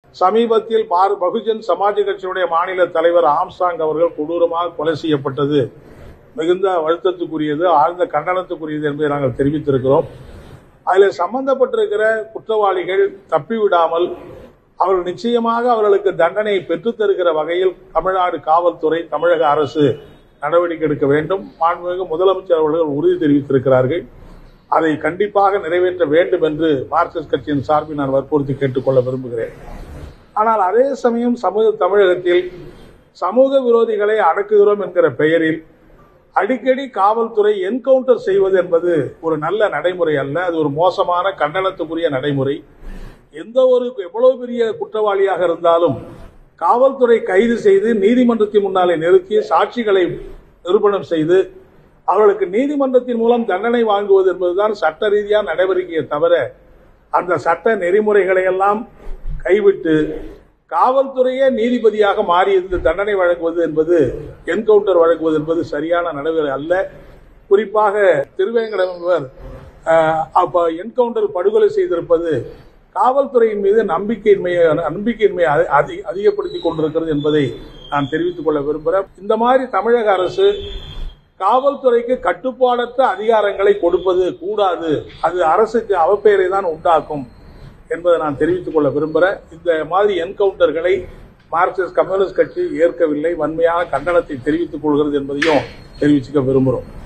சமீபத்தில் பார் பகுஜன் சமாஜ் கட்சியுடைய மாநில தலைவர் ஆம்ஸ்டாங் அவர்கள் கொடூரமாக கொலை செய்யப்பட்டது மிகுந்த வருத்தத்துக்குரியது ஆழ்ந்த கண்டனத்துக்குரியது என்பதை நாங்கள் தெரிவித்திருக்கிறோம் அதில் சம்பந்தப்பட்டிருக்கிற குற்றவாளிகள் தப்பிவிடாமல் அவர்கள் நிச்சயமாக அவர்களுக்கு தண்டனை பெற்றுத் தருகிற வகையில் தமிழ்நாடு காவல்துறை தமிழக அரசு நடவடிக்கை எடுக்க வேண்டும் மாண்புமிகு முதலமைச்சர் அவர்கள் உறுதி தெரிவித்திருக்கிறார்கள் அதை கண்டிப்பாக நிறைவேற்ற வேண்டும் என்று மார்க்சிஸ்ட் கட்சியின் சார்பில் நான் வற்புறுத்தி கேட்டுக்கொள்ள விரும்புகிறேன் ஆனால் அதே சமயம் சமூக தமிழகத்தில் சமூக விரோதிகளை அடக்குகிறோம் என்கிற பெயரில் அடிக்கடி காவல்துறை என்கவுண்டர் செய்வது என்பது ஒரு நல்ல நடைமுறை அல்ல அது ஒரு மோசமான கண்டனத்துக்குரிய நடைமுறை எந்த ஒரு எவ்வளவு பெரிய குற்றவாளியாக இருந்தாலும் காவல்துறை கைது செய்து நீதிமன்றத்தின் முன்னாலே நிறுத்தி சாட்சிகளை நிரூபணம் செய்து அவர்களுக்கு நீதிமன்றத்தின் மூலம் தண்டனை வாங்குவது என்பதுதான் சட்ட ரீதியான நடவடிக்கையை தவிர அந்த சட்ட நெறிமுறைகளை எல்லாம் கைவிட்டு காவல்துறையே நீதிபதியாக மாறியது தண்டனை வழங்குவது என்பது என்கவுண்டர் வழங்குவது என்பது சரியான நடைமுறை அல்ல குறிப்பாக திருவேங்கடம் என்பவர் அஹ், அப்ப என்கவுண்டர் படுகொலை செய்திருப்பது காவல்துறையின் மீது நம்பிக்கையின்மையை நம்பிக்கையின்மையை அதி- அதி- அதிகப்படுத்திக் கொண்டிருக்கிறது என்பதை நான் தெரிவித்துக் கொள்ள விரும்புகிறேன் இந்த மாதிரி தமிழக அரசு காவல்துறைக்கு கட்டுப்பாடற்ற அதிகாரங்களை கொடுப்பது கூடாது அது அரசுக்கு அவப்பெயரை தான் உண்டாக்கும் என்பதை நான் தெரிவித்துக் கொள்ள விரும்புகிறேன் இந்த மாதிரி என்கவுண்டர்களை மார்க்சிஸ்ட் கம்யூனிஸ்ட் கட்சி ஏற்கவில்லை வன்மையான கண்டனத்தை தெரிவித்துக் கொள்கிறது என்பதையும் தெரிவிச்சுக்க விரும்புகிறோம்